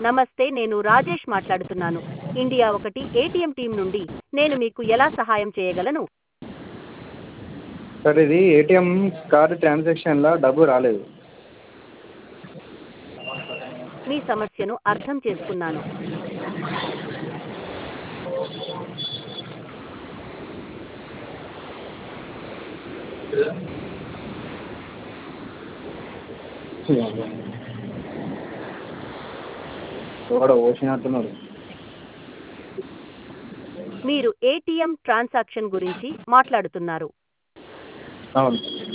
నమస్తే నేను రాజేష్ మాట్లాడుతున్నాను ఇండియా ఒకటి ఏటీఎం టీం నుండి నేను మీకు ఎలా సహాయం చేయగలను సార్ ఇది ఏటీఎం కార్డు ట్రాన్సాక్షన్లో డబ్బు రాలేదు మీ సమస్యను అర్థం చేసుకున్నాను వాడు ఓసినట్టున్నాడు మీరు ఏటీఎం ట్రాన్సాక్షన్ గురించి మాట్లాడుతున్నారు అవును